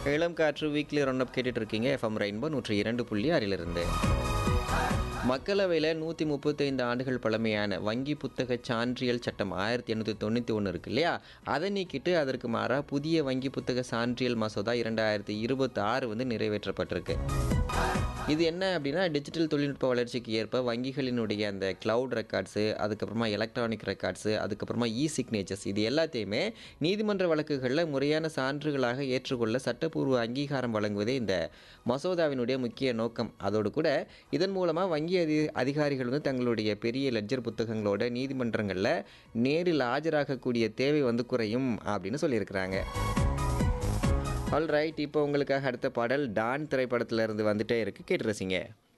இளம் காற்று weekly run கேட்டுட்டு இருக்கீங்க எஃப்எம் ரெயின்போ நூற்றி இரண்டு புள்ளி ஆறிலிருந்து மக்களவையில் நூற்றி முப்பத்தைந்து ஆண்டுகள் பழமையான வங்கி புத்தக சான்றிதழ் சட்டம் ஆயிரத்தி எண்ணூற்றி தொண்ணூற்றி ஒன்று இருக்கு இல்லையா அதை நீக்கிட்டு அதற்கு மாறாக புதிய வங்கி புத்தக சான்றிதழ் மசோதா இரண்டாயிரத்தி இருபத்தி ஆறு வந்து நிறைவேற்றப்பட்டிருக்கு இது என்ன அப்படின்னா டிஜிட்டல் தொழில்நுட்ப வளர்ச்சிக்கு ஏற்ப வங்கிகளினுடைய அந்த கிளவுட் ரெக்கார்ட்ஸு அதுக்கப்புறமா எலக்ட்ரானிக் ரெக்கார்ட்ஸு அதுக்கப்புறமா இ சிக்னேச்சர்ஸ் இது எல்லாத்தையுமே நீதிமன்ற வழக்குகளில் முறையான சான்றுகளாக ஏற்றுக்கொள்ள சட்டப்பூர்வ அங்கீகாரம் வழங்குவதே இந்த மசோதாவினுடைய முக்கிய நோக்கம் அதோடு கூட இதன் மூலமாக வங்கி அதி அதிகாரிகள் வந்து தங்களுடைய பெரிய லெட்ஜர் புத்தகங்களோட நீதிமன்றங்களில் நேரில் ஆஜராகக்கூடிய தேவை வந்து குறையும் அப்படின்னு சொல்லியிருக்கிறாங்க ஆல் ரைட் இப்போ உங்களுக்காக அடுத்த பாடல் டான் திரைப்படத்துல இருந்து வந்துட்டே இருக்கு கேட்டு ரசிங்க